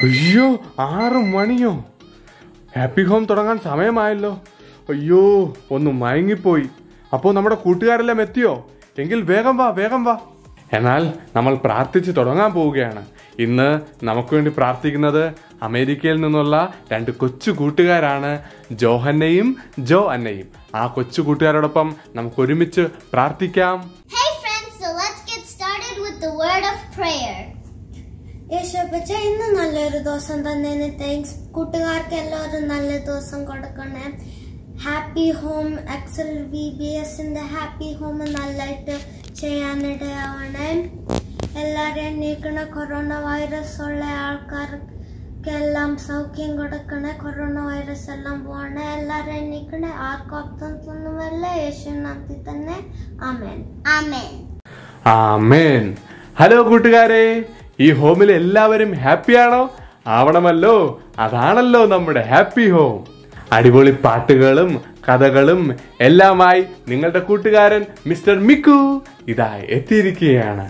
അയ്യോ ആറ് മണിയോ happy home തുടങ്ങാൻ സമയമായല്ലോ അയ്യോ ഒന്ന് മയങ്ങിപ്പോയി അപ്പോൾ നമ്മുടെ കൂട്ടുകാരെല്ലാം എത്തിയോ എങ്കിൽ വേഗം വാ വേഗം വാ എന്നാൽ നമ്മൾ പ്രാർത്ഥിച്ച് തുടങ്ങാൻ പോവുകയാണ് ഇന്ന് നമുക്ക് വേണ്ടി പ്രാർത്ഥിക്കുന്നത് അമേരിക്കയിൽ നിന്നുള്ള രണ്ട് കൊച്ചു കൂട്ടുകാരാണ് ജോഹന്നയും ജോ അന്നയും ആ കൊച്ചു കൂട്ടുകാരോടൊപ്പം നമുക്ക് ഒരുമിച്ച് പ്രാർത്ഥിക്കാം Hey friends, so let's get started with the word of prayer. യേശോപ്പച്ച ഇന്ന് നല്ലൊരു ദിവസം തന്നെ താങ്ക്സ് കൂട്ടുകാർക്ക് എല്ലാവരും നല്ല ദിവസം കൊടുക്കണേ happy home Excel V B എസിന്റെ ഹാപ്പി ഹോം നല്ലതായിട്ട് ചെയ്യാനിടയാവണേ എല്ലാരെയും നീക്കണ കൊറോണ വൈറസ് ഉള്ള ആൾക്കാർക്കെല്ലാം സൗഖ്യം കൊടുക്കണേ കൊറോണ വൈറസ് എല്ലാം പോകണേ എല്ലാരെയും നീക്കണേ ആർക്കും അർത്ഥമൊന്നുമല്ല യേശു നാമത്തിൽ തന്നെ ആമേൻ Amen. ആമേൻ ഹലോ കൂട്ടുകാരെ ഈ ഹോമിൽ എല്ലാവരും ഹാപ്പിയാണോ ആവണമല്ലോ അതാണല്ലോ നമ്മുടെ ഹാപ്പി ഹോം അടിപൊളി പാട്ടുകളും കഥകളും എല്ലാമായി നിങ്ങളുടെ കൂട്ടുകാരൻ മിസ്റ്റർ മിക്കു ഇതാ എത്തിയിരിക്കുകയാണ്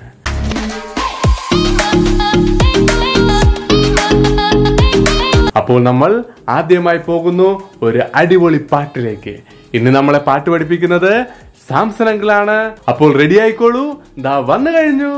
അപ്പോൾ നമ്മൾ ആദ്യമായി പോകുന്നു ഒരു അടിപൊളി പാട്ടിലേക്ക് ഇന്ന് നമ്മളെ പാട്ട് പഠിപ്പിക്കുന്നത് സാംസൺ അങ്കിളാണ് അപ്പോൾ റെഡി ആയിക്കോളൂ ദാ വന്നു കഴിഞ്ഞു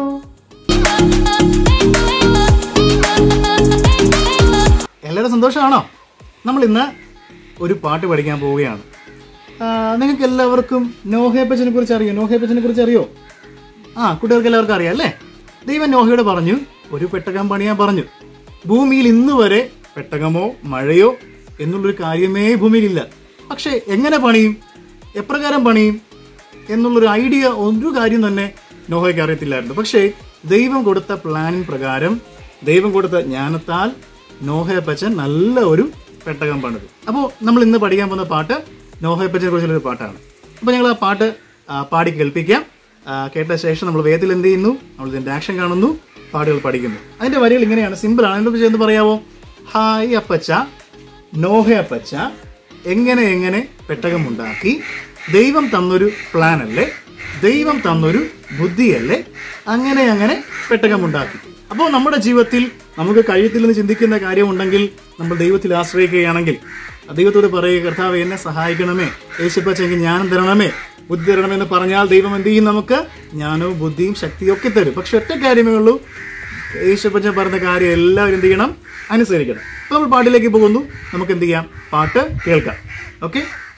എല്ലാവരും സന്തോഷമാണോ നമ്മൾ ഇന്ന് ഒരു പാട്ട് പഠിക്കാൻ പോവുകയാണ് ആ, നിങ്ങൾക്ക് എല്ലാവർക്കും നോഹേപ്പച്ചനെ കുറിച്ച് അറിയോ നോഹേപ്പച്ചനെ കുറിച്ച് അറിയോ ആ കുട്ടികൾക്ക് എല്ലാവർക്കും അറിയാം അല്ലേ ദൈവം നോഹയോട് പറഞ്ഞു ഒരു പെട്ടകം പണിയാൻ പറഞ്ഞു ഭൂമിയിൽ ഇന്ന് വരെ പെട്ടകമോ മഴയോ എന്നുള്ളൊരു കാര്യമേ ഭൂമിയിലില്ല പക്ഷേ എങ്ങനെ പണിയും എപ്രകാരം പണിയും എന്നുള്ളൊരു ഐഡിയ ഒരു കാര്യം തന്നെ നോഹയ്ക്ക് അറിയത്തില്ലായിരുന്നു പക്ഷേ ദൈവം കൊടുത്ത പ്ലാനിൻ പ്രകാരം ദൈവം കൊടുത്ത ജ്ഞാനത്താൽ നോഹയപ്പച്ചൻ നല്ല ഒരു പെട്ടകം പണിതു അപ്പോൾ നമ്മൾ ഇന്ന് പഠിക്കാൻ പോകുന്ന പാട്ട് നോഹയപ്പച്ചനെ കുറിച്ചുള്ള ഒരു പാട്ടാണ് അപ്പോൾ ഞങ്ങൾ ആ പാട്ട് ആ, പാടി കേൾപ്പിക്കാം ആ, കേട്ട ശേഷം നമ്മൾ വേദത്തിൽ എന്ത് ചെയ്യുന്നു നമ്മൾ ഇതിന്റെ ആക്ഷൻ കാണുന്നു പാട്ടുകൾ പഠിക്കുന്നു അതിന്റെ വരികൾ ഇങ്ങനെയാണ് സിമ്പിൾ ആണ് അതിന്റെ എന്ന് പറയാവോ ഹായ് അപ്പച്ച നോഹ അപ്പച്ച എങ്ങനെ എങ്ങനെ പെട്ടകമുണ്ടാക്കി ദൈവം തന്നൊരു പ്ലാൻ അല്ലേ ദൈവം തന്നൊരു ബുദ്ധിയല്ലേ അങ്ങനെ അങ്ങനെ പെട്ടകമുണ്ടാക്കി അപ്പോൾ നമ്മുടെ ജീവിതത്തിൽ നമുക്ക് കഴിയത്തില്ലെന്ന് ചിന്തിക്കുന്ന കാര്യമുണ്ടെങ്കിൽ നമ്മൾ ദൈവത്തിൽ ആശ്രയിക്കുകയാണെങ്കിൽ ദൈവത്തോട് പറയുക കർത്താവ് എന്നെ സഹായിക്കണമേ യേശുപ്പച്ചെങ്കിൽ ജ്ഞാനം തരണമേ ബുദ്ധി തരണമെന്ന് പറഞ്ഞാൽ ദൈവം എന്ത് ചെയ്യും നമുക്ക് ജ്ഞാനവും ബുദ്ധിയും ശക്തിയും ഒക്കെ തരും പക്ഷെ ഒറ്റ കാര്യമേ ഉള്ളൂ യേശുപ്പച്ചൻ പറഞ്ഞ കാര്യം എല്ലാവരും എന്ത് ചെയ്യണം അനുസരിക്കണം അപ്പോൾ നമ്മൾ പാട്ടിലേക്ക് പോകുന്നു നമുക്ക് എന്ത് ചെയ്യാം പാട്ട് കേൾക്കാം ഓക്കെ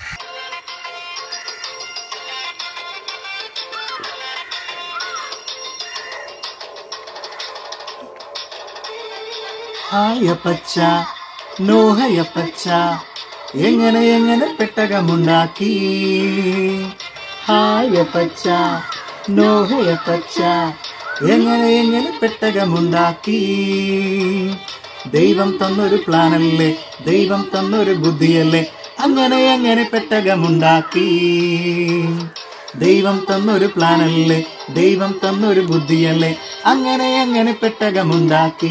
ഹായപ്പച്ച നോഹയപ്പച്ച എങ്ങനെ എങ്ങനെ പെട്ടകമുണ്ടാക്കി ഹായപ്പച്ച നോഹയപ്പച്ച എങ്ങനെ എങ്ങനെ പെട്ടകമുണ്ടാക്കി ദൈവം തന്നൊരു പ്ലാനല്ലേ ദൈവം തന്നൊരു ബുദ്ധിയല്ലേ അങ്ങനെ അങ്ങനെ പെട്ടകമുണ്ടാക്കി ദൈവം തന്നൊരു പ്ലാനല്ലേ ദൈവം തന്നൊരു ബുദ്ധിയല്ലേ അങ്ങനെ അങ്ങനെ പെട്ടകമുണ്ടാക്കി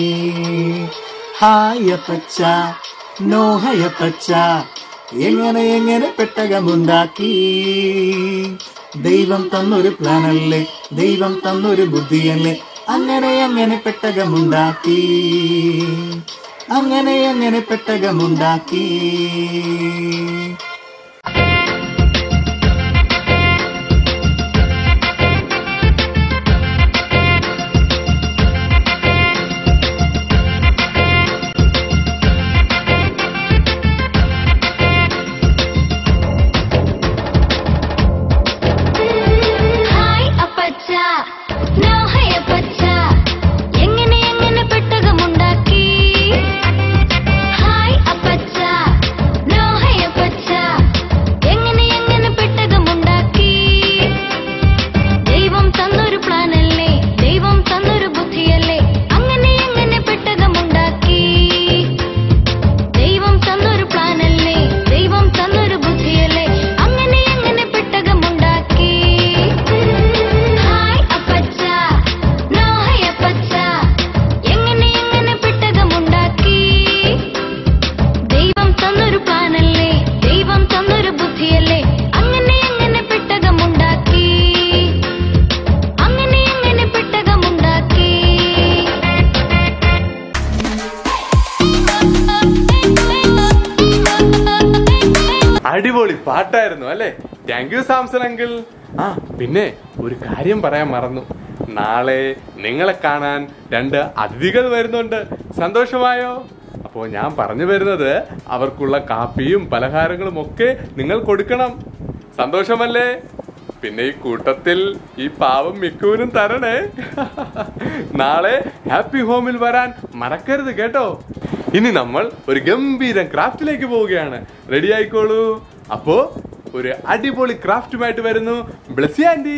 ഹായപ്പച്ച നോഹയപ്പച്ച എങ്ങനെ എങ്ങനെ പെട്ടകമുണ്ടാക്കി ദൈവം തന്നൊരു പ്ലാനല്ലേ ദൈവം തന്നൊരു ബുദ്ധിയല്ലേ അങ്ങനെ അങ്ങനെ പെട്ടകമുണ്ടാക്കി അങ്ങനെ അങ്ങനെ പെട്ടകമുണ്ടാക്കി ഹായ് അപ്പച്ച നോഹയ പച്ച എങ്ങനെ എങ്ങനെ പെട്ടകമുണ്ടാക്കി ഹായ് അപ്പച്ച നോഹയ പച്ച പാട്ടായിരുന്നു അല്ലേ താങ്ക് യു സാംസൺ അങ്കിൾ ആ പിന്നെ ഒരു കാര്യം പറയാൻ മറന്നു നാളെ നിങ്ങളെ കാണാൻ രണ്ട് അതിഥികൾ വരുന്നുണ്ട് സന്തോഷമായോ അപ്പോൾ ഞാൻ പറഞ്ഞു വരുന്നത് അവർക്കുള്ള കാപ്പിയും പലഹാരങ്ങളും ഒക്കെ നിങ്ങൾ കൊടുക്കണം സന്തോഷമല്ലേ പിന്നെ ഈ കൂട്ടത്തിൽ ഈ പാവം മിക്കുവിനും തരണേ നാളെ ഹാപ്പി ഹോമിൽ വരാൻ മറക്കരുത് കേട്ടോ ഇനി നമ്മൾ ഒരു ഗംഭീരം ക്രാഫ്റ്റിലേക്ക് പോവുകയാണ് റെഡി ആയിക്കോളൂ അപ്പോ ഒരു അടിപൊളി ക്രാഫ്റ്റുമായിട്ട് വരുന്നു ബ്ലസ്സി ആൻറ്റി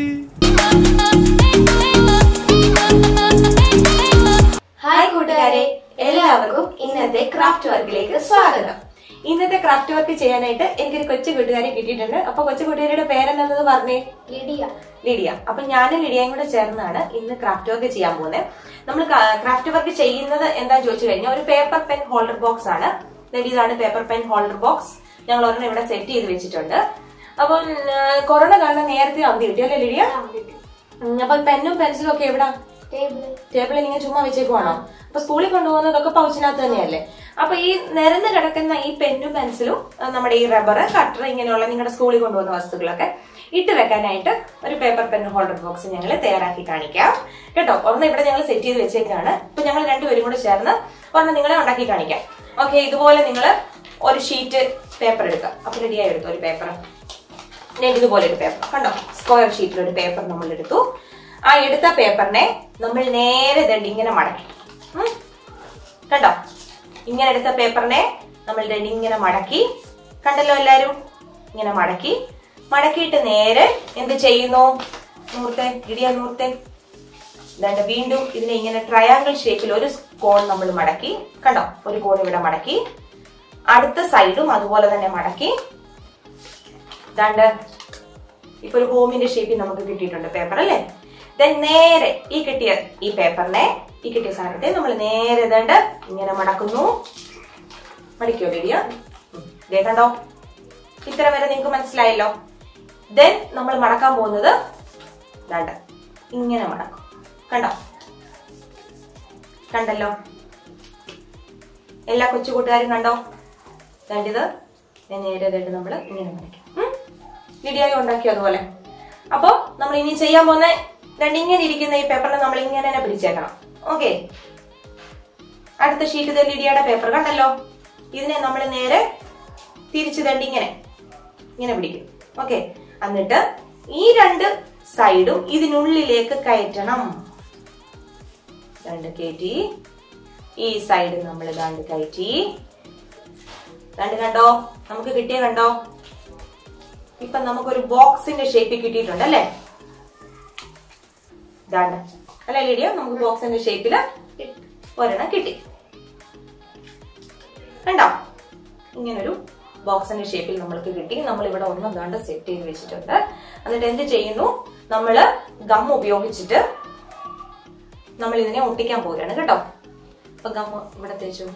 ഹായ് കൂട്ടുകാരെ എല്ലാവർക്കും ഇന്നത്തെ ക്രാഫ്റ്റ് വർക്കിലേക്ക് സ്വാഗതം ഇന്നത്തെ ക്രാഫ്റ്റ് വർക്ക് ചെയ്യാനായിട്ട് എനിക്കൊരു കൊച്ചു കൂട്ടുകാരെ കിട്ടിയിട്ടുണ്ട് അപ്പൊ കൊച്ചു കൂട്ടുകാരിയുടെ പേരെന്താണെന്ന് പറഞ്ഞേ ലിഡിയ ലിഡിയ അപ്പൊ ഞാനും ലിഡിയയും കൂടെ ചേർന്നാണ് ഇന്ന് ക്രാഫ്റ്റ് വർക്ക് ചെയ്യാൻ പോകുന്നത് നമ്മൾ ക്രാഫ്റ്റ് വർക്ക് ചെയ്യുന്നത് എന്താ ചോദിച്ചു കഴിഞ്ഞാൽ ഒരു പേപ്പർ പെൻ ഹോൾഡർ ബോക്സ് ആണ് ദേ ഇതാണ് പേപ്പർ പെൻ ഹോൾഡർ ബോക്സ് ഞങ്ങൾ ഒരെണ്ണം ഇവിടെ സെറ്റ് ചെയ്ത് വെച്ചിട്ടുണ്ട് അപ്പം ആ, കൊറോണ കാരണം നേരത്തെ അവധി കിട്ടി അല്ലേ ലിഡിയ ഉം, അപ്പൊ പെന്നും പെൻസിലും ഒക്കെ എവിടാ ടേബിൾ ടേബിളിൽ ഇങ്ങനെ ചുമ്മാ വെച്ചേക്കുവാണോ അപ്പൊ സ്കൂളിൽ കൊണ്ടുപോകുന്നതൊക്കെ പൗച്ചിനകത്ത് തന്നെയല്ലേ അപ്പൊ ഈ നിരന്ന് കിടക്കുന്ന ഈ പെന്നും പെൻസിലും ആ, നമ്മുടെ ഈ റബ്ബർ കട്ടർ ഇങ്ങനെയുള്ള നിങ്ങളുടെ സ്കൂളിൽ കൊണ്ടുപോകുന്ന വസ്തുക്കളൊക്കെ ഇട്ട് വെക്കാനായിട്ട് ഒരു പേപ്പർ പെൻ ഹോൾഡർ ബോക്സ് ഞങ്ങൾ തയ്യാറാക്കി കാണിക്കാം കേട്ടോ ഒരെണ്ണം ഇവിടെ ഞങ്ങൾ സെറ്റ് ചെയ്ത് വെച്ചേക്കാണ് ഇപ്പൊ ഞങ്ങൾ രണ്ടുപേരും കൂടെ ചേർന്ന് ഒരെണ്ണം നിങ്ങളെ ഉണ്ടാക്കി കാണിക്കാം ഓക്കെ ഇതുപോലെ നിങ്ങൾ ഒരു ഷീറ്റ് പേപ്പർ എടുക്കുക അപ്പൊ റെഡിയായി എടുത്തു ഒരു പേപ്പർ ഞാൻ ഇതുപോലെ ഒരു പേപ്പർ കണ്ടോ സ്ക്വയർ ഷീറ്റിൽ ഒരു പേപ്പർ നമ്മൾ എടുത്തു ആ എടുത്ത പേപ്പറിനെ നമ്മൾ നേരെ ദണ്ട് ഇങ്ങനെ മടക്കി ഉം. കണ്ടോ ഇങ്ങനെ എടുത്ത പേപ്പറിനെ നമ്മൾ ദണ്ട് ഇങ്ങനെ മടക്കി കണ്ടല്ലോ എല്ലാരും ഇങ്ങനെ മടക്കി മടക്കിയിട്ട് നേരെ എന്ത് ചെയ്യുന്നു നൂർത്തെ ഇടിയ നൂർത്തെ ദണ്ട് വീണ്ടും ഇതിനെ ഇങ്ങനെ ട്രയാങ്കിൾ ഷേപ്പിൽ ഒരു കോൺ നമ്മൾ മടക്കി കണ്ടോ ഒരു കോൺ ഇവിടെ മടക്കി അടുത്ത സൈഡും അതുപോലെ തന്നെ മടക്കി ദാണ്ട് ഇപ്പൊ ഒരു ഹോമിന്റെ ഷേപ്പിൽ നമുക്ക് കിട്ടിയിട്ടുണ്ട് പേപ്പർ അല്ലേ ദെൻ നേരെ ഈ കിട്ടിയ ഈ പേപ്പറിനെ ഈ കിട്ടിയ സാധനത്തെ നമ്മൾ നേരെ ദണ്ട് ഇങ്ങനെ മടക്കുന്നു മടിക്കോ വീഡിയ ദേ കണ്ടോ ഇത്ര വരെ നിങ്ങൾക്ക് മനസ്സിലായല്ലോ ദെൻ നമ്മൾ മടക്കാൻ പോകുന്നത് ദാണ്ട് ഇങ്ങനെ മടക്കും കണ്ടോ കണ്ടല്ലോ എല്ലാ കൊച്ചു കൂട്ടുകാരും കണ്ടോ ദണ്ടിത് ഞാൻ നേരെ ദണ്ട് നമ്മൾ ഇങ്ങനെ മടക്കും ഉം? ലിഡിയായി ഉണ്ടാക്കി അതുപോലെ അപ്പൊ നമ്മൾ ഇനി ചെയ്യാൻ പോകുന്ന രണ്ട് ഇങ്ങനെ ഇരിക്കുന്ന ഈ പേപ്പറിൽ നമ്മൾ ഇങ്ങനെ തന്നെ പിടിച്ചേക്കണം ഓക്കെ അടുത്ത ഷീറ്റ് ഇത് ലിഡിയയുടെ പേപ്പർ കണ്ടല്ലോ ഇതിനെ നമ്മൾ നേരെ തിരിച്ചു തണ്ടി ഇങ്ങനെ ഇങ്ങനെ പിടിക്കും ഓക്കെ എന്നിട്ട് ഈ രണ്ട് സൈഡും ഇതിനുള്ളിലേക്ക് കയറ്റണം രണ്ട് കയറ്റി ഈ സൈഡ് നമ്മൾ രണ്ട് കയറ്റി രണ്ട് കണ്ടോ നമുക്ക് കിട്ടിയ കണ്ടോ ഇപ്പൊ നമുക്കൊരു ബോക്സിന്റെ ഷേപ്പ് കിട്ടിയിട്ടുണ്ട് അല്ലേ ഇതാണ് അല്ലേ ലിഡിയോ നമുക്ക് ബോക്സിന്റെ ഷേപ്പില് ഒരെണ്ണം കിട്ടി കണ്ടോ ഇങ്ങനൊരു ബോക്സിന്റെ ഷേപ്പിൽ നമ്മൾക്ക് കിട്ടി നമ്മൾ ഇവിടെ ഒന്നും ദാണ്ട് സെറ്റ് ചെയ്ത് വെച്ചിട്ടുണ്ട് എന്നിട്ട് എന്ത് ചെയ്യുന്നു നമ്മള് ഗം ഉപയോഗിച്ചിട്ട് നമ്മൾ ഇതിനെ ഒട്ടിക്കാൻ പോവുകയാണ് കേട്ടോ അപ്പൊ ഗം ഇവിടെ തേച്ചു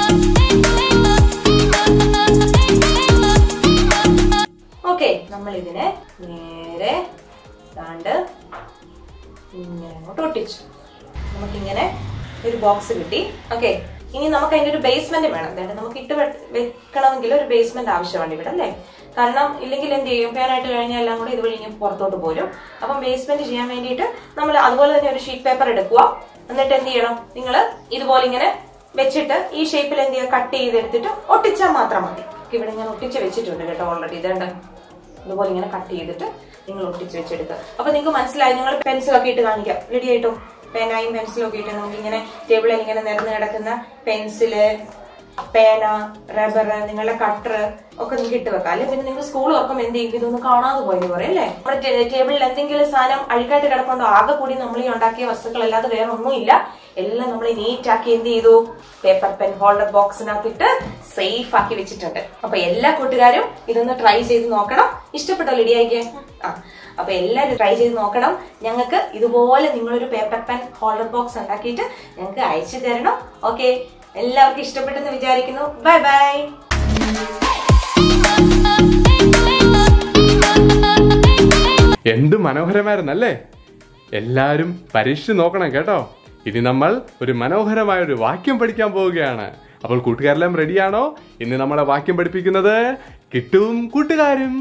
ഓക്കെ നമ്മൾ ഇതിനെ നേരെ ദാണ്ട് ഇങ്ങനെ അങ്ങോട്ട് ഒട്ടിച്ചു നമുക്കിങ്ങനെ ഒരു ബോക്സ് കിട്ടി ഓക്കെ ഇനി നമുക്ക് അതിന്റെ ഒരു ബേസ്മെന്റ് വേണം അതായത് നമുക്ക് ഇട്ട് വെ- വെക്കണമെങ്കിൽ ഒരു ബേസ്മെന്റ് ആവശ്യമാണ് ഇവിടെ അല്ലേ കാരണം ഇല്ലെങ്കിൽ എന്ത് ചെയ്യും പേനായിട്ട് കഴിഞ്ഞാൽ എല്ലാം കൂടെ ഇതുവഴി ഇങ്ങനെ പുറത്തോട്ട് പോരും അപ്പം ബേസ്മെന്റ് ചെയ്യാൻ വേണ്ടിയിട്ട് നമ്മൾ അതുപോലെ തന്നെ ഒരു ഷീറ്റ് പേപ്പർ എടുക്കുക എന്നിട്ട് എന്ത് ചെയ്യണം നിങ്ങൾ ഇതുപോലെ ഇങ്ങനെ വെച്ചിട്ട് ഈ ഷേപ്പിൽ എന്ത് ചെയ്യുക കട്ട് ചെയ്തെടുത്തിട്ട് ഒട്ടിച്ചാൽ മാത്രം മതി ഇവിടെ ഞാൻ ഒട്ടിച്ച് വെച്ചിട്ടുണ്ട് കേട്ടോ ഓൾറെഡി ഇതേണ്ട ഇതുപോലെ ഇങ്ങനെ കട്ട് ചെയ്തിട്ട് നിങ്ങൾ ഒട്ടിച്ച് വെച്ചെടുക്കുക അപ്പൊ നിങ്ങൾക്ക് മനസ്സിലായി നിങ്ങൾ പെൻസിലൊക്കെ ഇട്ട് കാണിക്കാം റെഡി ആയിട്ടോ പേനായും പെൻസിലും ഒക്കെ ഇട്ട് നമുക്ക് ഇങ്ങനെ ടേബിളിൽ ഇങ്ങനെ നിരന്ന് കിടക്കുന്ന പെൻസില് പേന റബ്ബർ നിങ്ങളുടെ കട്ടർ ഒക്കെ നിങ്ങൾക്ക് ഇട്ട് വെക്കാം അല്ലെങ്കിൽ പിന്നെ നിങ്ങൾ സ്കൂൾ തുറക്കും എന്ത് ചെയ്യും ഇതൊന്നും കാണാതെ പോയി പറയും അല്ലേ നമ്മുടെ ടേ- ടേബിളിൽ എന്തെങ്കിലും സാധനം അഴുക്കായിട്ട് കിടപ്പുണ്ടോ ആകെ കൂടി നമ്മൾ ഈ ഉണ്ടാക്കിയ വസ്തുക്കളല്ലാതെ വേറെ ഒന്നുമില്ല എല്ലാം നമ്മൾ നീറ്റ് ആക്കി എന്ത് ചെയ്തു പേപ്പർ പെൻ ഹോൾഡർ ബോക്സിനകത്തിട്ട് സേഫ് ആക്കി വെച്ചിട്ടുണ്ട് അപ്പൊ എല്ലാ കൂട്ടുകാരും ഇതൊന്ന് ട്രൈ ചെയ്ത് നോക്കണം ഇഷ്ടപ്പെട്ടോ ലിഡിയായിക്ക് ആ അപ്പൊ എല്ലാവരും ട്രൈ ചെയ്ത് നോക്കണം ഞങ്ങൾക്ക് ഇതുപോലെ നിങ്ങളൊരു പേപ്പർ പെൻ ഹോൾഡർ ബോക്സ് ഉണ്ടാക്കിയിട്ട് ഞങ്ങൾക്ക് അയച്ചു തരണം ഓക്കെ എല്ലാവർക്കും ഇഷ്ടപ്പെട്ടെന്ന് വിചാരിക്കുന്നു ബൈ ബൈ എന്ത് മനോഹരമായിരുന്നല്ലേ എല്ലാരും പരീക്ഷിച്ച് നോക്കണം കേട്ടോ ഇനി നമ്മൾ ഒരു മനോഹരമായ ഒരു വാക്യം പഠിക്കാൻ പോവുകയാണ് അപ്പോൾ കൂട്ടുകാരെല്ലാം റെഡിയാണോ ഇന്ന് നമ്മളെ വാക്യം പഠിപ്പിക്കുന്നത് കിട്ടും കൂട്ടുകാരും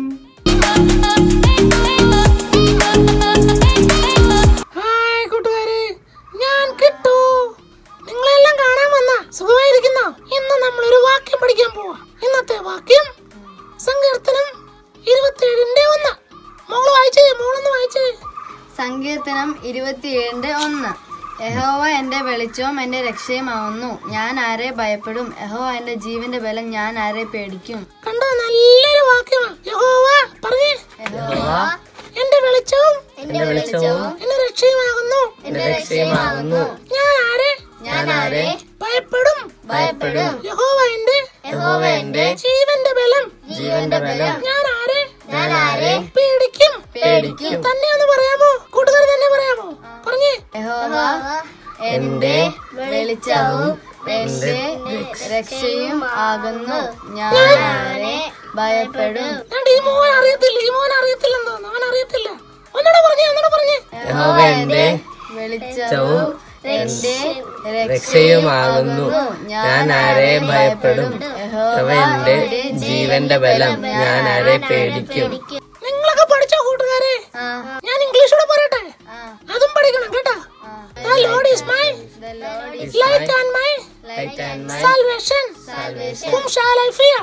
ഹായ് കൂട്ടുകാരെ ഞാൻ കിട്ടു നിങ്ങളെല്ലാം കാണാൻ വന്ന സുഖമായിരിക്കുന്നോ ഇന്ന് നമ്മൾ ഒരു വാക്യം പഠിക്കാൻ പോവാ ഇന്നത്തെ വാക്യം സങ്കീർത്തനം ഇരുപത്തിയേഴിന്റെ ഒന്ന് മോള് വായിച്ചേ മോളൊന്ന് വായിച്ചേ സങ്കീർത്തനം ഇരുപത്തിയേഴിന്റെ ഒന്ന് യഹോവ എന്റെ വെളിച്ചവും എന്റെ രക്ഷയുമാവുന്നു ഞാൻ ആരെ ഭയപ്പെടും യഹോവ എന്റെ ജീവന്റെ ബലം ഞാൻ ആരെ പേടിക്കും കണ്ടോ നല്ലൊരു വാക്യമാണ് യഹോവ പറഞ്ഞേ എന്റെ വെളിച്ചവും എന്റെ വെളിച്ചവും എന്റെ രക്ഷയുമാകുന്നു എന്റെ രക്ഷയുമാകുന്നു ഞാൻ ആരെ ഞാൻ ആരെ ഭയപ്പെടും ഭയപ്പെടും യഹോവ എന്റെ യഹോവ എന്റെ ജീവന്റെ ബലം ജീവന്റെ ബലം ഞാൻ ആരെ ഞാൻ ആരെ പേടിക്കും പേടിക്കും തന്നെ ഒന്ന് പറയാമോ കൂട്ടുകാർ തന്നെ പറയാമോ പറഞ്ഞേ യഹോവ എന്റെ വെളിച്ചവും എന്റെ രക്ഷയും ആകുന്നു ഞാൻ ആരെ ഭയപ്പെടും ഞാൻ ഈ മോൻ അറിയത്തില്ല ഈ മോൻ അറിയത്തില്ലെന്ന് തോന്നുന്നു അവൻ അറിയത്തില്ല ഒന്നുകൂടെ പറഞ്ഞേ ഒന്നുകൂടെ പറഞ്ഞേ യഹോവ എന്റെ വെളിച്ചവും എന്റെ രക്ഷയുമാകുന്നു ഞാൻ ആരെ ഭയപ്പെടും യഹോവ എന്റെ ജീവന്റെ ബലം ഞാൻ ആരെ പേടിക്കും നിങ്ങളൊക്കെ പഠിച്ചോ കൂട്ടുകാരെ ഞാൻ ഇംഗ്ലീഷൂടെ പറയട്ടെ അതും പഠിക്കണം കേട്ടോ The Lord is my light and my salvation. Whom shall I fear?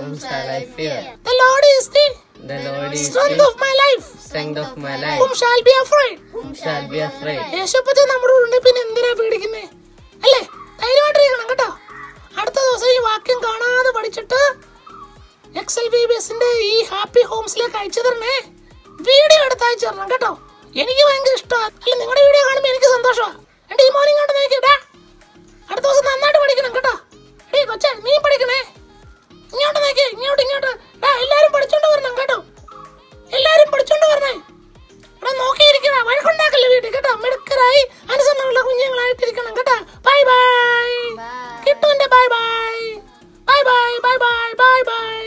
The Lord is the strength of my life. Whom shall be afraid? യേശുപ്പത്തെ നമ്മുടെ ഉണ്ട് പിന്നെ എന്തിനാ പേടിക്കുന്നേ അല്ലേ ധൈര്യമായിട്ടിരിക്കണം കേട്ടോ അടുത്ത ദിവസം ഈ വാക്യം കാണാതെ പഠിച്ചിട്ട് എക്സൽ ബി ബി എസിന്റെ ഈ ഹാപ്പി ഹോംസിലേക്ക് അയച്ചു തരണേ വീഡിയോ എടുത്ത് അയച്ചു തരണം കേട്ടോ എനിക്ക് ഭയങ്കര ഇഷ്ടമാണ് അല്ല നിങ്ങളുടെ വീഡിയോ കാണുമ്പോൾ എനിക്ക് സന്തോഷമാണ് എന്റെ ഈ മോർണിംഗ് കൊണ്ട് നോക്കിട്ടാ അടുത്ത ദിവസം നന്നായിട്ട് പഠിക്കണം കേട്ടോ എടീ കൊച്ചേ നീ പഠിക്കണേ ഇങ്ങോട്ട് നോക്കി ഇങ്ങോട്ട് ഇങ്ങോട്ട് ഡാ എല്ലാരും പഠിച്ചോണ്ട് വരണം കേട്ടോ എല്ലാരും പഠിച്ചോണ്ട് വരണേ ഇവിടെ നോക്കിയിരിക്കണ വഴക്കുണ്ടാക്കല്ലേ വീട്ടിൽ കേട്ടോ മിടുക്കരായി അനുസരണമുള്ള കുഞ്ഞുങ്ങളായിട്ടിരിക്കണം കേട്ടോ ബൈ ബൈ കിട്ടുവിന്റെ bye bye bye bye bye bye bye bye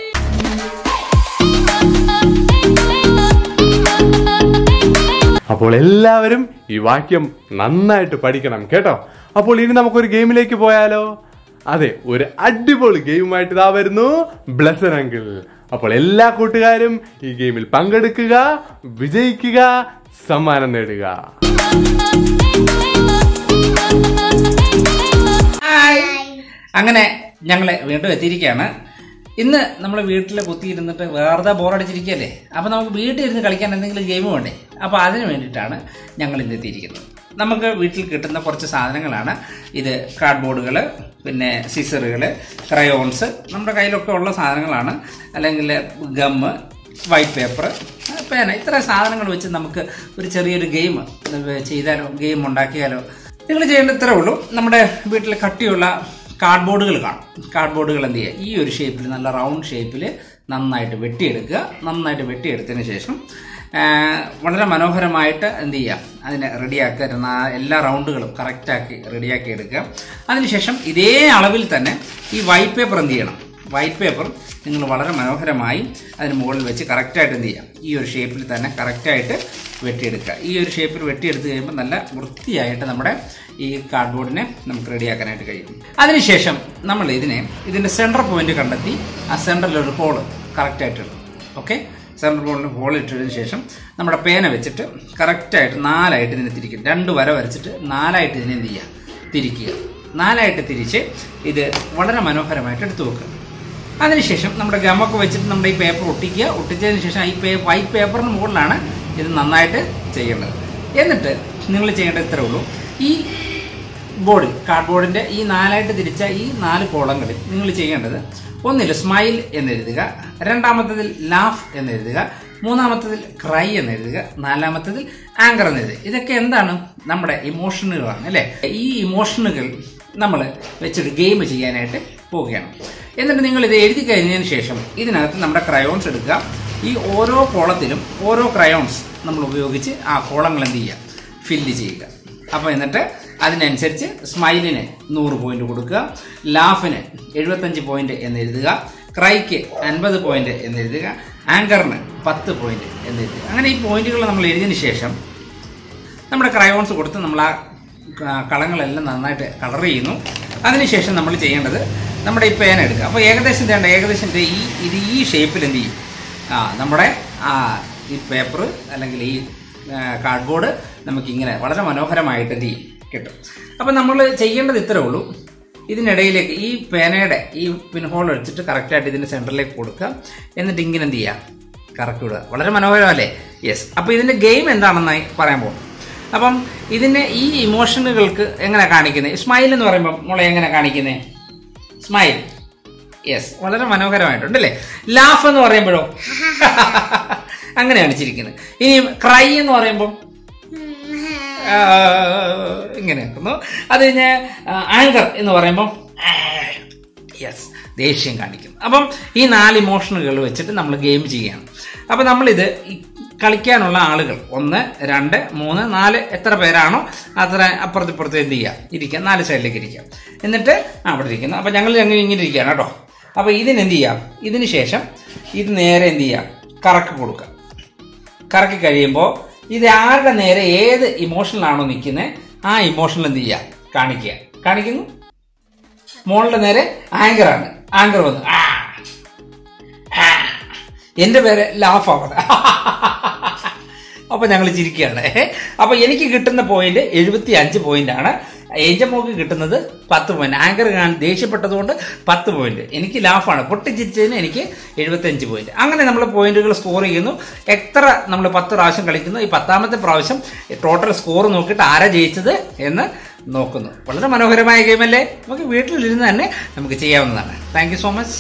അപ്പോൾ എല്ലാവരും ഈ വാക്യം നന്നായിട്ട് പഠിക്കണം കേട്ടോ അപ്പോൾ ഇനി നമുക്കൊരു ഗെയിമിലേക്ക് പോയാലോ അതെ ഒരു അടിപൊളി ഗെയിമായിട്ട് ഇതാ വരുന്നു ബ്ലസൻ അങ്കിൾ അപ്പോൾ എല്ലാ കൂട്ടുകാരും ഈ ഗെയിമിൽ പങ്കെടുക്കുക വിജയിക്കുക സമ്മാനം നേടുക ഹായ് അങ്ങനെ ഞങ്ങൾ വീണ്ടും എത്തിയിരിക്കുകയാണ് ഇന്ന് നമ്മൾ വീട്ടിൽ കുത്തിയിരുന്നിട്ട് വെറുതെ ബോറടിച്ചിരിക്കുകയല്ലേ അപ്പോൾ നമുക്ക് വീട്ടിൽ ഇരുന്ന് കളിക്കാൻ എന്തെങ്കിലും ഗെയിം വേണ്ടേ അപ്പോൾ അതിന് വേണ്ടിയിട്ടാണ് ഞങ്ങൾ ഇന്ന് എത്തിയിരിക്കുന്നത് നമുക്ക് വീട്ടിൽ കിട്ടുന്ന കുറച്ച് സാധനങ്ങളാണ് ഇത് കാർഡ്ബോർഡുകൾ പിന്നെ സിസറുകൾ ക്രയോൺസ് നമ്മുടെ കയ്യിലൊക്കെ ഉള്ള സാധനങ്ങളാണ് അല്ലെങ്കിൽ ഗമ്മ് വൈറ്റ് പേപ്പർ പേന ഇത്ര സാധനങ്ങൾ വെച്ച് നമുക്ക് ഒരു ചെറിയൊരു ഗെയിം ചെയ്താലോ ഗെയിം ഉണ്ടാക്കിയാലോ നിങ്ങൾ ചെയ്യേണ്ട ഇത്രേ ഉള്ളൂ നമ്മുടെ വീട്ടിൽ കട്ടിയുള്ള കാർഡ്ബോർഡുകൾ കാണും കാർഡ്ബോർഡുകൾ എന്ത് ചെയ്യുക ഈ ഒരു ഷേപ്പിൽ നല്ല റൗണ്ട് ഷേപ്പിൽ നന്നായിട്ട് വെട്ടിയെടുക്കുക നന്നായിട്ട് വെട്ടിയെടുത്തതിന് ശേഷം ആ, വളരെ മനോഹരമായിട്ട് എന്ത് ചെയ്യുക അതിനെ റെഡിയാക്കുക നാ- എല്ലാ റൗണ്ടുകളും കറക്റ്റാക്കി റെഡിയാക്കി എടുക്കുക അതിനുശേഷം ഇതേ അളവിൽ തന്നെ ഈ വൈറ്റ് പേപ്പർ എന്ത് ചെയ്യണം വൈറ്റ് പേപ്പർ നിങ്ങൾ വളരെ മനോഹരമായി അതിന് മുകളിൽ വെച്ച് കറക്റ്റായിട്ട് എന്ത് ചെയ്യാം ഈ ഒരു ഷേപ്പിൽ തന്നെ കറക്റ്റായിട്ട് വെട്ടിയെടുക്കുക ഈ ഒരു ഷേപ്പിൽ വെട്ടിയെടുത്ത് കഴിയുമ്പോൾ നല്ല വൃത്തിയായിട്ട് നമ്മുടെ ഈ കാർഡ്ബോർഡിനെ നമുക്ക് റെഡിയാക്കാനായിട്ട് കഴിയും അതിനുശേഷം നമ്മൾ ഇതിനെ ഇതിൻ്റെ സെൻറ്റർ പോയിന്റ് കണ്ടെത്തി ആ സെൻറ്ററിൽ ഒരു ഹോള് കറക്റ്റായിട്ട് ഇടും ഓക്കെ സെൻട്രൽ ബോളിന് ഹോൾ ഇട്ടതിന് ശേഷം നമ്മുടെ പേന വെച്ചിട്ട് കറക്റ്റായിട്ട് നാലായിട്ട് ഇതിനെ തിരിക്കും രണ്ട് വര വരച്ചിട്ട് നാലായിട്ട് ഇതിനെ എന്ത് ചെയ്യുക തിരിക്കുക നാലായിട്ട് തിരിച്ച് ഇത് വളരെ മനോഹരമായിട്ട് എടുത്തു വെക്കുക അതിനുശേഷം നമ്മുടെ ഗമൊക്കെ വെച്ചിട്ട് നമ്മുടെ ഈ പേപ്പർ ഒട്ടിക്കുക ഒട്ടിച്ചതിന് ശേഷം ഈ പേ വൈറ്റ് പേപ്പറിന് മുകളിലാണ് ഇത് നന്നായിട്ട് ചെയ്യേണ്ടത് എന്നിട്ട് നിങ്ങൾ ചെയ്യേണ്ടത് ഇത്രേ ഉള്ളൂ ഈ ബോർഡിൽ കാർഡ്ബോർഡിൻ്റെ ഈ നാലായിട്ട് തിരിച്ച ഈ നാല് കോളങ്ങളിൽ നിങ്ങൾ ചെയ്യേണ്ടത് ഒന്നിൽ സ്മൈൽ എന്നെഴുതുക രണ്ടാമത്തതിൽ ലാഫ് എന്നെഴുതുക മൂന്നാമത്തതിൽ ക്രൈ എന്നെഴുതുക നാലാമത്തതിൽ ആങ്കർ എന്നെഴുതുക ഇതൊക്കെ എന്താണ് നമ്മുടെ ഇമോഷനുകളാണ് അല്ലേ ഈ ഇമോഷനുകൾ നമ്മൾ വെച്ചിട്ട് ഗെയിം ചെയ്യാനായിട്ട് പോവുകയാണ് എന്നിട്ട് നിങ്ങൾ ഇത് എഴുതി കഴിഞ്ഞതിന് ശേഷം ഇതിനകത്ത് നമ്മുടെ ക്രയോൺസ് എടുക്കുക ഈ ഓരോ കോളത്തിലും ഓരോ ക്രയോൺസ് നമ്മൾ ഉപയോഗിച്ച് ആ കോളങ്ങൾ എന്ത് ചെയ്യുക ഫില്ല് ചെയ്യുക അപ്പോൾ എന്നിട്ട് അതിനനുസരിച്ച് സ്മൈലിന് നൂറ് പോയിന്റ് കൊടുക്കുക ലാഫിന് എഴുപത്തഞ്ച് പോയിന്റ് എന്ന് എഴുതുക ക്രൈക്ക് അൻപത് പോയിന്റ് എന്ന് എഴുതുക ആങ്കറിന് പത്ത് പോയിന്റ് എന്ന് എഴുതുക അങ്ങനെ ഈ പോയിന്റുകൾ നമ്മൾ എഴുതിയതിന് ശേഷം നമ്മുടെ ക്രയോൺസ് കൊടുത്ത് നമ്മൾ ആ ക- കളങ്ങളെല്ലാം നന്നായിട്ട് കളർ ചെയ്യുന്നു അതിനുശേഷം നമ്മൾ ചെയ്യേണ്ടത് നമ്മുടെ ഈ പേന എടുക്കുക അപ്പോൾ ഏകദേശം വേണ്ട ഏകദേശം ദേ ഈ ഇത് ഈ ഷേപ്പിൽ എന്ത് ചെയ്യും ആ നമ്മുടെ ആ ഈ പേപ്പർ അല്ലെങ്കിൽ ഈ കാർഡ്ബോർഡ് നമുക്കിങ്ങനെ വളരെ മനോഹരമായിട്ട് എന്ത് ചെയ്യും കിട്ടും അപ്പം നമ്മൾ ചെയ്യേണ്ടത് ഇത്രേ ഉള്ളൂ ഇതിനിടയിലേക്ക് ഈ പേനയുടെ ഈ പിൻ ഹോൾ എടുത്തിട്ട് കറക്റ്റായിട്ട് ഇതിൻ്റെ സെൻറ്ററിലേക്ക് കൊടുക്കുക എന്നിട്ട് ഇങ്ങനെ എന്ത് ചെയ്യുക കറക്കി വിടുക വളരെ മനോഹരമല്ലേ യെസ് അപ്പോൾ ഇതിൻ്റെ ഗെയിം എന്താണെന്നായി പറയാൻ പോകും അപ്പം ഇതിൻ്റെ ഈ ഇമോഷനുകൾക്ക് എങ്ങനെ കാണിക്കുന്നത് സ്മൈൽ എന്ന് പറയുമ്പോൾ മോളെ എങ്ങനെ കാണിക്കുന്നത് സ്മൈൽ യെസ് വളരെ മനോഹരമായിട്ടുണ്ട് അല്ലേ ലാഫ് എന്ന് പറയുമ്പോഴോ അങ്ങനെയാണ് ചിരിക്കുന്നത് ഇനി ക്രൈ എന്ന് പറയുമ്പോൾ ആ, ഇങ്ങനെ നിൽക്കുന്നു അത് കഴിഞ്ഞ് ആങ്കർ എന്ന് പറയുമ്പോൾ യെസ് ദേഷ്യം കാണിക്കുന്നു അപ്പം ഈ നാല് ഇമോഷനുകൾ വെച്ചിട്ട് നമ്മൾ ഗെയിം ചെയ്യുകയാണ് അപ്പം നമ്മളിത് ഈ കളിക്കാനുള്ള ആളുകൾ ഒന്ന് രണ്ട് മൂന്ന് നാല് എത്ര പേരാണോ അത്ര അപ്പുറത്ത് ഇപ്പുറത്ത് എന്ത് ചെയ്യുക ഇരിക്കുക നാല് സൈഡിലേക്ക് ഇരിക്കുക എന്നിട്ട് അവിടെ ഇരിക്കുന്നു അപ്പം ഞങ്ങൾ ഞങ്ങൾ ഇങ്ങനെ ഇരിക്കുകയാണ് കേട്ടോ അപ്പോൾ ഇതിന് എന്ത് ചെയ്യാം ഇതിന് ശേഷം ഇത് നേരെ എന്ത് ചെയ്യാം കറക്കി കൊടുക്കുക കറക്കി കഴിയുമ്പോൾ ഇത് ആരുടെ നേരെ ഏത് ഇമോഷനിലാണോ നിൽക്കുന്നത് ആ ഇമോഷനിൽ എന്ത് ചെയ്യുക കാണിക്കുക കാണിക്കുന്നു മോളുടെ നേരെ ആങ്കറാണ് ആങ്കർ വന്നു ആ ആ. എന്റെ പേര് ലാഫാവത് അപ്പൊ ഞങ്ങൾ ചിരിക്കുകയാണ് അപ്പൊ എനിക്ക് കിട്ടുന്ന പോയിന്റ് എഴുപത്തി അഞ്ച് പോയിന്റ് ആണ് ഏജമോക്ക് കിട്ടുന്നത് പത്ത് പോയിന്റ് ആങ്കർ കാണാൻ ദേഷ്യപ്പെട്ടതുകൊണ്ട് പത്ത് പോയിന്റ് എനിക്ക് ലാഫാണ് പൊട്ടിച്ചിരിച്ചതിന് എനിക്ക് എഴുപത്തഞ്ച് പോയിന്റ് അങ്ങനെ നമ്മൾ പോയിന്റുകൾ സ്കോർ ചെയ്യുന്നു എത്ര നമ്മൾ പത്ത് പ്രാവശ്യം കളിക്കുന്നു ഈ പത്താമത്തെ പ്രാവശ്യം ടോട്ടൽ സ്കോർ നോക്കിയിട്ട് ആരാ ജയിച്ചത് എന്ന് നോക്കുന്നു വളരെ മനോഹരമായ ഗെയിമല്ലേ നമുക്ക് വീട്ടിലിരുന്ന് തന്നെ നമുക്ക് ചെയ്യാവുന്നതാണ് താങ്ക് യു സോ മച്ച്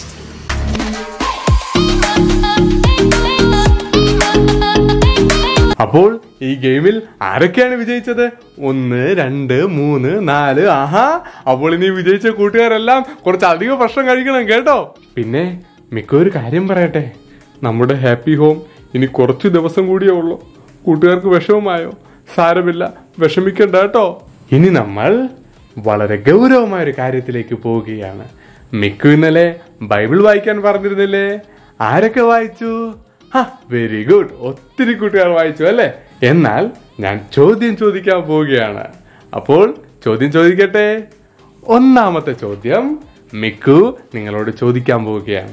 അപ്പോൾ ഈ ഗെയിമിൽ ആരൊക്കെയാണ് വിജയിച്ചത് ഒന്ന് രണ്ട് മൂന്ന് നാല് ആഹാ അപ്പോൾ ഇനി വിജയിച്ച കൂട്ടുകാരെല്ലാം കുറച്ച് അധികം ഭക്ഷണം കഴിക്കണം കേട്ടോ പിന്നെ മിക്ക ഒരു കാര്യം പറയട്ടെ നമ്മുടെ ഹാപ്പി ഹോം ഇനി കുറച്ച് ദിവസം കൂടിയേ ഉള്ളൂ കൂട്ടുകാർക്ക് വിഷമമായോ സാരമില്ല വിഷമിക്കണ്ട കേട്ടോ ഇനി നമ്മൾ വളരെ ഗൗരവമായ ഒരു കാര്യത്തിലേക്ക് പോവുകയാണ് മിക്കു ഇന്നലെ ബൈബിൾ വായിക്കാൻ പറഞ്ഞിരുന്നില്ലേ ആരൊക്കെ വായിച്ചു വെരി ഗുഡ് ഒത്തിരി കൂട്ടുകാർ വായിച്ചു അല്ലേ എന്നാൽ ഞാൻ ചോദ്യം ചോദിക്കാൻ പോവുകയാണ് അപ്പോൾ ചോദ്യം ചോദിക്കട്ടെ ഒന്നാമത്തെ ചോദ്യം മിക്കു നിങ്ങളോട് ചോദിക്കാൻ പോവുകയാണ്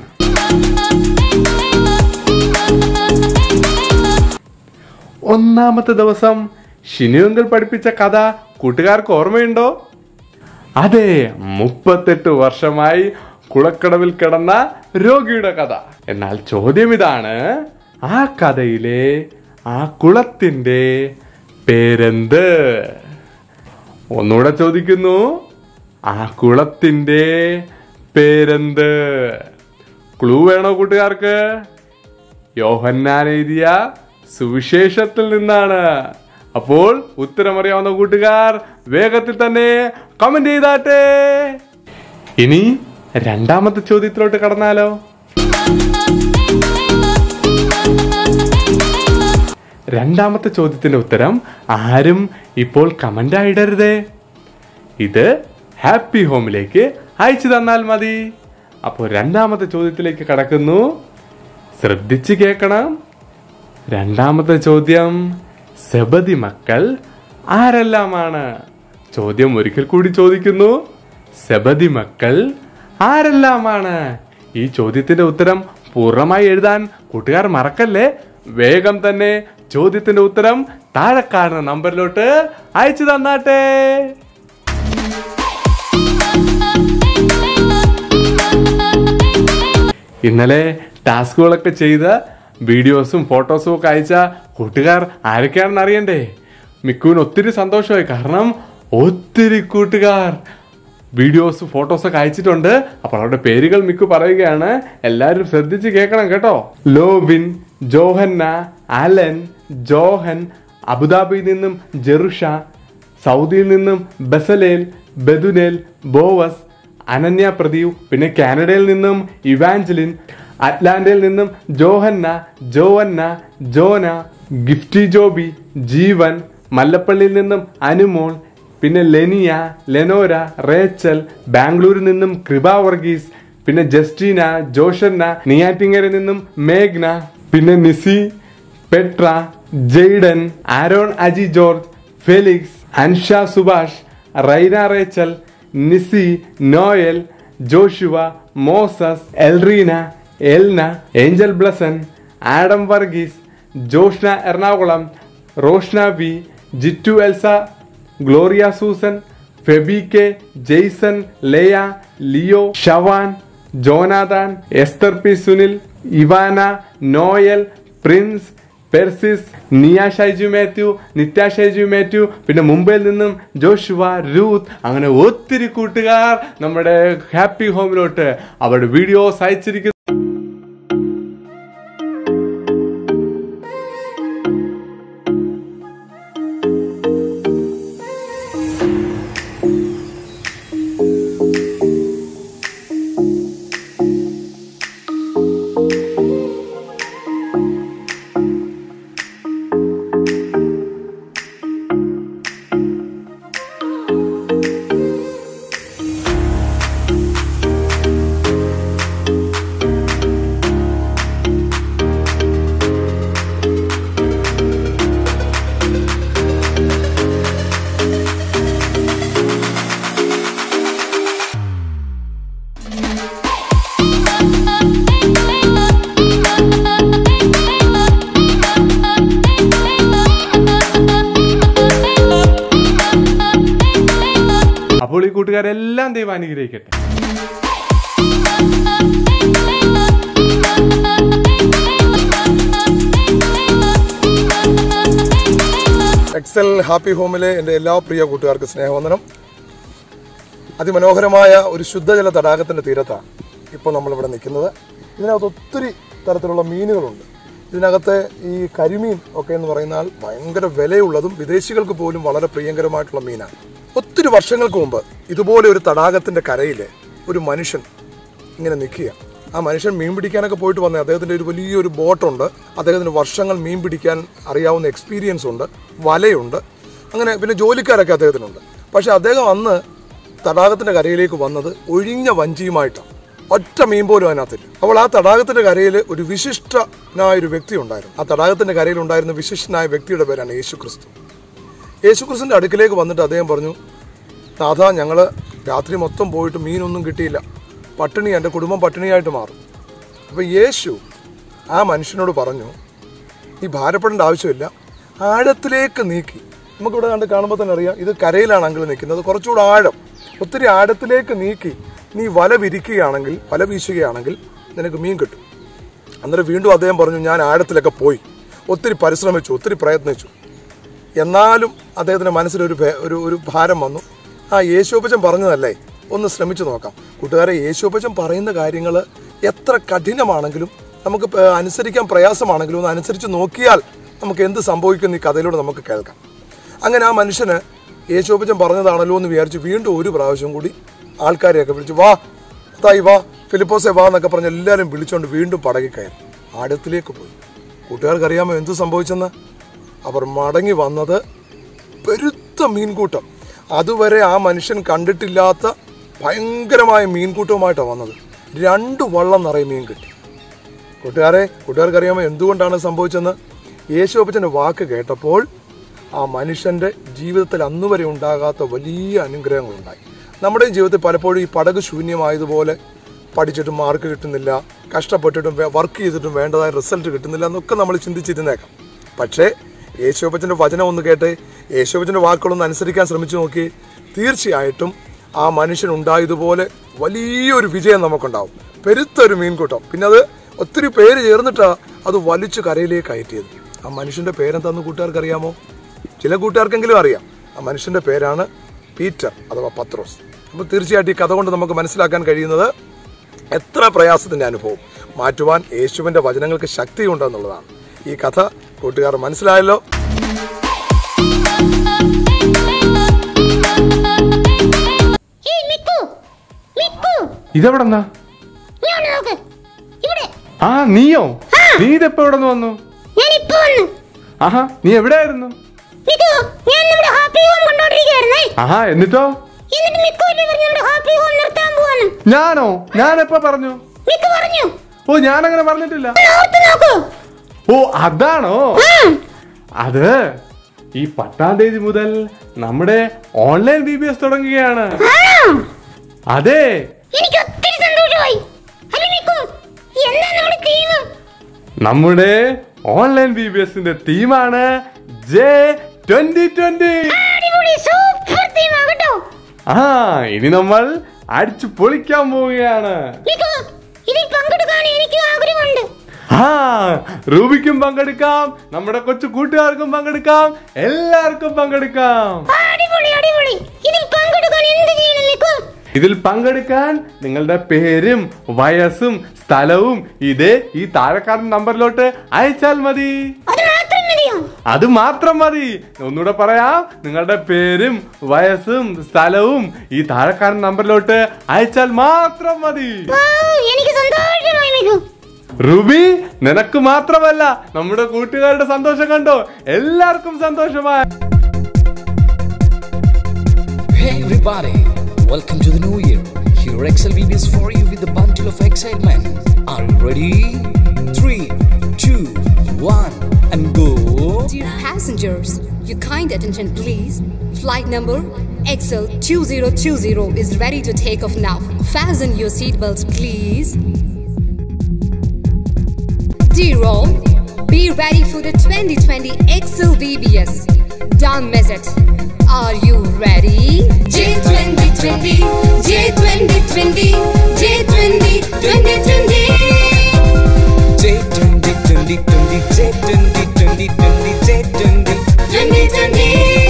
ഒന്നാമത്തെ ദിവസം ഷിനുവെങ്കിൽ പഠിപ്പിച്ച കഥ കൂട്ടുകാർക്ക് ഓർമ്മയുണ്ടോ അതെ മുപ്പത്തെട്ട് വർഷമായി കുളക്കടവിൽ കിടന്ന രോഗിയുടെ കഥ എന്നാൽ ചോദ്യം ഇതാണ് ആ കഥയിലെ ആ കുളത്തിന്റെ പേരെന്ത് ഒന്നുകൂടെ ചോദിക്കുന്നു ആ കുളത്തിന്റെ പേരെന്ത് ക്ലൂ വേണോ കൂട്ടുകാർക്ക് യോഹന്നാൻ എഴുതിയ സുവിശേഷത്തിൽ നിന്നാണ് അപ്പോൾ ഉത്തരമറിയാവുന്ന കൂട്ടുകാർ വേഗത്തിൽ തന്നെ കമന്റ് ചെയ്താട്ടെ ഇനി രണ്ടാമത്തെ ചോദ്യത്തിലോട്ട് കടന്നാലോ രണ്ടാമത്തെ ചോദ്യത്തിന്റെ ഉത്തരം ആരും ഇപ്പോൾ കമന്റ് ആയിടരുതേ ഇത് ഹാപ്പി ഹോമിലേക്ക് അയച്ചു തന്നാൽ മതി അപ്പോൾ രണ്ടാമത്തെ ചോദ്യത്തിലേക്ക് കടക്കുന്നു ശ്രദ്ധിച്ച് കേൾക്കണം രണ്ടാമത്തെ ചോദ്യം സെബതി മക്കൾ ആരെല്ലാമാണ് ചോദ്യം ഒരിക്കൽ കൂടി ചോദിക്കുന്നു സെബതി മക്കൾ ആരെല്ലാമാണ് ഈ ചോദ്യത്തിന്റെ ഉത്തരം പൂർണ്ണമായി എഴുതാൻ കൂട്ടുകാർ മറക്കല്ലേ വേഗം തന്നെ ചോദ്യത്തിന്റെ ഉത്തരം താഴെ കാണുന്ന നമ്പറിലോട്ട് അയച്ചു തന്നാട്ടെ ഇന്നലെ ടാസ്കുകളൊക്കെ ചെയ്ത് വീഡിയോസും ഫോട്ടോസും ഒക്കെ അയച്ച കൂട്ടുകാർ ആരൊക്കെയാണെന്ന് അറിയണ്ടേ മിക്കുവിന് ഒത്തിരി സന്തോഷമായി കാരണം ഒത്തിരി കൂട്ടുകാർ വീഡിയോസ് ഫോട്ടോസൊക്കെ അയച്ചിട്ടുണ്ട് അപ്പോൾ അവരുടെ പേരുകൾ മിക്കു പറയുകയാണ് എല്ലാവരും ശ്രദ്ധിച്ച് കേൾക്കണം കേട്ടോ ലോബിൻ ജോഹന്ന അലൻ ജോഹൻ അബുദാബിയിൽ നിന്നും ജെറുഷ സൗദിയിൽ നിന്നും Bezalel Bethuel Boaz Ananya Pradeep പിന്നെ കാനഡയിൽ നിന്നും ഇവാഞ്ചലിൻ അറ്റ്ലാന്റയിൽ നിന്നും Johanna Joanna Jona Gifty Joby Jeevan മല്ലപ്പള്ളിയിൽ നിന്നും അനുമോൾ പിന്നെ ലെനിയ ലെനോര റേച്ചൽ ബാംഗ്ലൂരിൽ നിന്നും കൃപ വർഗീസ് പിന്നെ ജസ്റ്റീന ജോഷന്ന നെയ്യാറ്റിങ്ങരയിൽ നിന്നും മേഘ്ന പിന്നെ നിസി Petra ജെയ്ഡൻ Aaron Aji George Felix Ansha Subhash Rhine Rachel നിസി Noel Joshua Moses എൽറീന Elna Angel Blessan Adam Varghese Joshna Ernakulam Roshna V Jittu Elsa Gloria Susan Febi K Jason Leah Leo ഷവാൻ Jonathan Esther P Sunil Ivana Noel Prince പെർസിസ് നിയ ഷൈജു മാത്യു നിത്യ ഷൈജു മാത്യു പിന്നെ മുംബൈയിൽ നിന്നും ജോഷുവ രൂത്ത് അങ്ങനെ ഒത്തിരി കൂട്ടുകാർ നമ്മുടെ ഹാപ്പി ഹോമിലോട്ട് അവരുടെ വീഡിയോസ് അയച്ചിരിക്കുന്നു അപ്പോൾ ഈ കൂട്ടുകാരെല്ലാം ദൈവം അനുഗ്രഹിക്കട്ടെ എക്സൽ ഹാപ്പി ഹോമിലെ എൻ്റെ എല്ലാ പ്രിയ കൂട്ടുകാർക്ക് സ്നേഹവന്ദനം അതിമനോഹരമായ ഒരു ശുദ്ധജല തടാകത്തിൻ്റെ തീരത്താണ് ഇപ്പോൾ നമ്മളിവിടെ നിൽക്കുന്നത് ഇതിനകത്ത് ഒത്തിരി തരത്തിലുള്ള മീനുകളുണ്ട് ഇതിനകത്തെ ഈ കരിമീൻ ഒക്കെ എന്ന് പറയുന്നാൽ ഭയങ്കര വിലയുള്ളതും വിദേശികൾക്ക് പോലും വളരെ പ്രിയങ്കരമായിട്ടുള്ള മീനാണ് ഒത്തിരി വർഷങ്ങൾക്ക് മുമ്പ് ഇതുപോലെ ഒരു തടാകത്തിൻ്റെ കരയിൽ ഒരു മനുഷ്യൻ ഇങ്ങനെ നിൽക്കുക ആ മനുഷ്യൻ മീൻ പിടിക്കാനൊക്കെ പോയിട്ട് വന്നേ അദ്ദേഹത്തിന്റെ ഒരു വലിയൊരു ബോട്ടുണ്ട് അദ്ദേഹത്തിന് വർഷങ്ങൾ മീൻ പിടിക്കാൻ അറിയാവുന്ന എക്സ്പീരിയൻസ് ഉണ്ട് വലയുണ്ട് അങ്ങനെ പിന്നെ ജോലിക്കാരൊക്കെ അദ്ദേഹത്തിനുണ്ട് പക്ഷെ അദ്ദേഹം അന്ന് തടാകത്തിന്റെ കരയിലേക്ക് വന്നത് ഒഴിഞ്ഞ വഞ്ചിയുമായിട്ടാണ് ഒറ്റ മീൻ പോലും അതിനകത്തില്ല അപ്പോൾ ആ തടാകത്തിന്റെ കരയിൽ ഒരു വിശിഷ്ടനായ ഒരു വ്യക്തി ഉണ്ടായിരുന്നു ആ തടാകത്തിന്റെ കരയിൽ ഉണ്ടായിരുന്ന വിശിഷ്ടനായ വ്യക്തിയുടെ പേരാണ് യേശു ക്രിസ്തു യേശുക്രിസ്തുവിന്റെ അടുക്കിലേക്ക് വന്നിട്ട് അദ്ദേഹം പറഞ്ഞു നാഥ ഞങ്ങൾ രാത്രി മൊത്തം പോയിട്ട് മീനൊന്നും കിട്ടിയില്ല പട്ടിണി എൻ്റെ കുടുംബം പട്ടിണിയായിട്ട് മാറും അപ്പോൾ യേശു ആ മനുഷ്യനോട് പറഞ്ഞു നീ ഭാരപ്പെടേണ്ട ആവശ്യമില്ല ആഴത്തിലേക്ക് നീക്കി നമുക്കിവിടെ കണ്ട് കാണുമ്പോൾ തന്നെ അറിയാം ഇത് കരയിലാണ് അങ്കിൾ നിൽക്കുന്നത് കുറച്ചുകൂടെ ആഴം ഒത്തിരി ആഴത്തിലേക്ക് നീക്കി നീ വല വിരിക്കുകയാണെങ്കിൽ വല വീശുകയാണെങ്കിൽ നിനക്ക് മീൻ കിട്ടും അന്നേരം വീണ്ടും അദ്ദേഹം പറഞ്ഞു ഞാൻ ആഴത്തിലൊക്കെ പോയി ഒത്തിരി പരിശ്രമിച്ചു ഒത്തിരി പ്രയത്നിച്ചു എന്നാലും അദ്ദേഹത്തിന്റെ മനസ്സിലൊരു ഭേ- ഒരു ഒരു ഭാരം വന്നു ആ യേശോപ്പച്ചൻ പറഞ്ഞതല്ലേ ഒന്ന് ശ്രമിച്ചു നോക്കാം കൂട്ടുകാരെ യേശോപ്പച്ചൻ പറയുന്ന കാര്യങ്ങൾ എത്ര കഠിനമാണെങ്കിലും നമുക്ക് പ- അനുസരിക്കാൻ പ്രയാസമാണെങ്കിലും ഒന്ന് അനുസരിച്ച് നോക്കിയാൽ നമുക്ക് എന്ത് സംഭവിക്കും ഈ കഥയിലൂടെ നമുക്ക് കേൾക്കാം അങ്ങനെ ആ മനുഷ്യന് യേശോപ്പച്ചൻ പറഞ്ഞതാണല്ലോ എന്ന് വിചാരിച്ച് വീണ്ടും ഒരു പ്രാവശ്യം കൂടി ആൾക്കാരെയൊക്കെ വിളിച്ചു വാ തായി വാ ഫിലിപ്പോസെ വാ എന്നൊക്കെ പറഞ്ഞ് എല്ലാവരും വിളിച്ചുകൊണ്ട് വീണ്ടും പടകി കയറി ആഴത്തിലേക്ക് പോയി കൂട്ടുകാർക്ക് അറിയാമോ എന്ത് സംഭവിച്ചെന്ന് അവർ മടങ്ങി വന്നത് പെരുത്ത മീൻകൂട്ടം അതുവരെ ആ മനുഷ്യൻ കണ്ടിട്ടില്ലാത്ത ഭയങ്കരമായ മീൻകൂട്ടവുമായിട്ടാണ് വന്നത് രണ്ട് വള്ളം നിറയെ മീൻ കിട്ടി കൂട്ടുകാരെ കൂട്ടുകാർക്ക് അറിയാമോ എന്തുകൊണ്ടാണ് സംഭവിച്ചെന്ന് യേശുപ്പച്ചൻ്റെ വാക്ക് കേട്ടപ്പോൾ ആ മനുഷ്യന്റെ ജീവിതത്തിൽ അന്നുവരെ ഉണ്ടാകാത്ത വലിയ അനുഗ്രഹങ്ങളുണ്ടായി നമ്മുടെയും ജീവിതത്തിൽ പലപ്പോഴും ഈ പടക് ശൂന്യമായതുപോലെ പഠിച്ചിട്ടും മാർക്ക് കിട്ടുന്നില്ല കഷ്ടപ്പെട്ടിട്ടും വർക്ക് ചെയ്തിട്ടും വേണ്ടതായ റിസൾട്ട് കിട്ടുന്നില്ല എന്നൊക്കെ നമ്മൾ ചിന്തിച്ചിരുന്നേക്കാം പക്ഷേ യേശോപ്പച്ചൻ്റെ വചനം ഒന്ന് കേട്ട് യേശോപ്പച്ചൻ്റെ വാക്കുകളൊന്ന് അനുസരിക്കാൻ ശ്രമിച്ചു നോക്കി തീർച്ചയായിട്ടും ആ മനുഷ്യൻ ഉണ്ടായതുപോലെ വലിയൊരു വിജയം നമുക്കുണ്ടാവും പെരുത്തൊരു മീൻകൂട്ടം പിന്നെ അത് ഒത്തിരി പേര് ചേർന്നിട്ടാ അത് വലിച്ചു കരയിലേക്ക് കയറ്റിയത് ആ മനുഷ്യന്റെ പേരെന്താന്ന് കൂട്ടുകാർക്ക് അറിയാമോ ചില കൂട്ടുകാർക്കെങ്കിലും അറിയാം ആ മനുഷ്യന്റെ പേരാണ് പീറ്റർ അഥവാ പത്രോസ് അപ്പോൾ തീർച്ചയായിട്ടും ഈ കഥ കൊണ്ട് നമുക്ക് മനസ്സിലാക്കാൻ കഴിയുന്നത് എത്ര പ്രയാസത്തിന്റെ അനുഭവം മാറ്റുവാൻ യേശുവിന്റെ വചനങ്ങൾക്ക് ശക്തിയുണ്ടെന്നുള്ളതാണ് ഈ കഥ കൂട്ടുകാർ മനസ്സിലായല്ലോ ഏയ് മിക്കു മിക്കു ഇതെവിടെന്നാ നീ ഒന്ന് നോക്ക് ഇവിടെ ആ നീയോ നീ ഇതെപ്പോ ഇവിടെ നിന്ന് വന്നു ഞാൻ ഇപ്പൊ വന്നു ആഹാ നീ എവിടെയായിരുന്നു മിക്കു ഞാൻ നമ്മുടെ ഹാപ്പി ഹോം കണ്ടോണ്ടിരിക്കുകയായിരുന്നേ ആഹാ എന്നിട്ടോ എന്നിട്ട് മിക്കു അല്ലേ പറഞ്ഞു നമ്മുടെ ഹാപ്പി ഹോം നിർത്താൻ പോവാന്ന് ഞാനോ ഞാൻ എപ്പോ പറഞ്ഞു മിക്കു പറഞ്ഞു ഓ ഞാനങ്ങനെ പറഞ്ഞിട്ടില്ല ഒന്ന് ഓർത്ത് നോക്കൂ ഓ അതാണോ അത് ഈ പത്താം തീയതി മുതൽ നമ്മുടെ ഓൺലൈൻ ബി ബി എസ് തുടങ്ങുകയാണ് ആണോ അതെ എനിക്ക് ഒത്തിരി സന്തോഷമായി അല്ല നിക്കോ എന്താ നമ്മുടെ ടീം നമ്മുടെ ഓൺലൈൻ ബി ബി എസിന്റെ തീമാണ് ജെ ട്വന്റി ട്വന്റി അടിപൊളി സൂപ്പർ ടീം ആകട്ടോ ആ ഇനി നമ്മൾ അടിച്ചു പൊളിക്കാൻ പോവുകയാണ് നിക്കോ ഇതിൽ പങ്കെടുക്കാൻ എനിക്ക് ആഗ്രഹമുണ്ട് ആ റൂബിക്കും പങ്കെടുക്കാം നമ്മുടെ കൊച്ചു കൂട്ടുകാർക്കും പങ്കെടുക്കാം എല്ലാവർക്കും പങ്കെടുക്കാം ആ, അടിപൊളി അടിപൊളി ഇതിൽ പങ്കെടുക്കാൻ എന്ത് ചെയ്യണം നിക്കോ ഇതിൽ പങ്കെടുക്കാൻ നിങ്ങളുടെ പേരും വയസ്സും സ്ഥലവും ഇതേ ഈ താഴെക്കാരൻ നമ്പറിലോട്ട് അയച്ചാൽ മതി അത് മാത്രം മതിയോ അത് മാത്രം മതി ഒന്നുകൂടെ പറയാം നിങ്ങളുടെ പേരും വയസ്സും സ്ഥലവും ഈ താഴെക്കാരൻ നമ്പറിലോട്ട് അയച്ചാൽ മാത്രം മതി വൗ, എനിക്ക് സന്തോഷമായി നിക്കോ റുബി നിനക്ക് മാത്രമല്ല നമ്മുടെ കൂട്ടുകാരുടെ സന്തോഷം കണ്ടോ എല്ലാവർക്കും സന്തോഷമായി Hey everybody, welcome to the new year. Here Excel VBS for you with a bundle of excitement. Are you ready? Three, two, one, and go. Dear passengers, your kind attention please. Flight number XL2020 is ready to take off now. Fasten your seatbelts please. Dear all, be ready for the 2020 XL VBS. Don't miss it. Are you ready? J2020, J2020, J20, 2020. J20, 20, 20, J20, 20, 20, J20. 2020.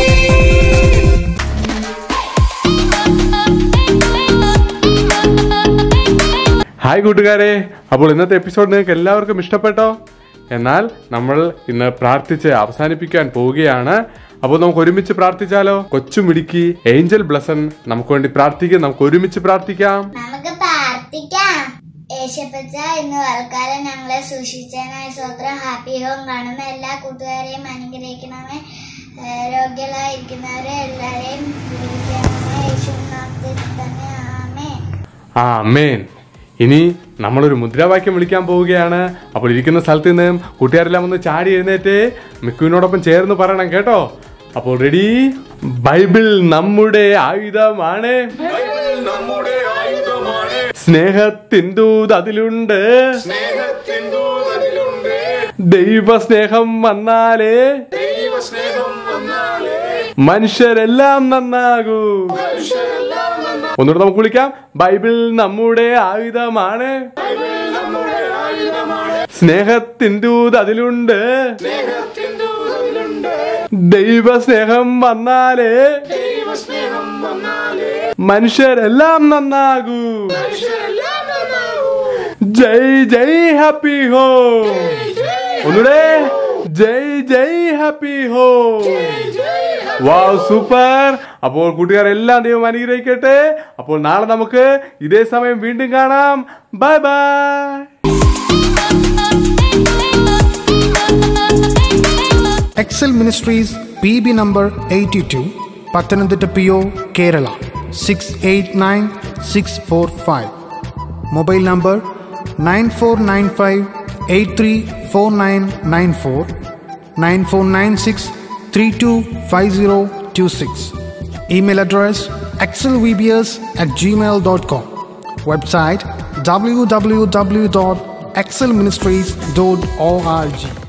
Hi കൂട്ടുകാരെ അപ്പോൾ ഇന്നത്തെ episode നിങ്ങൾക്ക് എല്ലാവർക്കും ഇഷ്ടപ്പെട്ടോ എന്നാൽ നമ്മൾ ഇന്ന് പ്രാർത്ഥിച്ച് അവസാനിപ്പിക്കാൻ പോവുകയാണ് അപ്പോൾ നമുക്ക് ഒരുമിച്ച് പ്രാർത്ഥിച്ചാലോ കൊച്ചു മിടുക്കി ഏഞ്ചൽ ബ്ലസൻ നമുക്ക് വേണ്ടി പ്രാർത്ഥിക്കാം നമുക്ക് ഒരുമിച്ച് പ്രാർത്ഥിക്കാം നമുക്ക് പ്രാർത്ഥിക്കാം യേശപ്പച്ച ഇന്ന് വൽക്കാലം ഞങ്ങളെ സൂക്ഷിച്ചതിനായി സ്വത്രം ഹാപ്പി ഹോം കാണുന്ന എല്ലാ കൂട്ടുകാരെയും അനുഗ്രഹിക്കണമേ ഏഹ് രോഗികളായിരിക്കുന്നവരെ എല്ലാവരെയും വിളിക്കണമേ യേശു നാമത്തിൽ തന്നെ ആമേ ആ അമ്മേൻ ഇനി നമ്മളൊരു മുദ്രാവാക്യം വിളിക്കാൻ പോവുകയാണ് അപ്പോൾ ഇരിക്കുന്ന സ്ഥലത്ത് നിന്ന് കൂട്ടുകാരെല്ലാം ഒന്ന് ചാടി എഴുന്നേറ്റ് മിക്കുവിനോടൊപ്പം ചേർന്ന് പറയണം കേട്ടോ അപ്പോൾ റെഡി ബൈബിൾ നമ്മുടെ ആയുധമാണ് സ്നേഹത്തിൻ ദൂത് അതിലുണ്ട് ദൈവസ്നേഹം വന്നാലേ മനുഷ്യരെല്ലാം നന്നാകൂ ഒന്നുകൂടെ നമുക്ക് വിളിക്കാം ബൈബിൾ നമ്മുടെ ആയുധമാണ് സ്നേഹത്തിൻ ദൂത് അതിലുണ്ട് ദൈവസ്നേഹം വന്നാലേ മനുഷ്യരെല്ലാം നന്നാകൂ ജയ് ജയ് ഹാപ്പി ഹോ ഒന്നുകൂടെ ജയ് ജയ് ഹാപ്പി ഹോ വാവ് സൂപ്പർ അപ്പോൾ കൂട്ടുകാരെല്ലാം ദൈവം അനുഗ്രഹിക്കട്ടെ അപ്പോൾ നാളെ നമുക്ക് ഇതേ സമയം വീണ്ടും കാണാം bye bye Excel Ministries PB number 82, Pathanamthitta PO, Kerala 689645. Mobile number 9495 834994 9496 325026. Email address excelvbs at gmail.com. Website www.excelministries.org.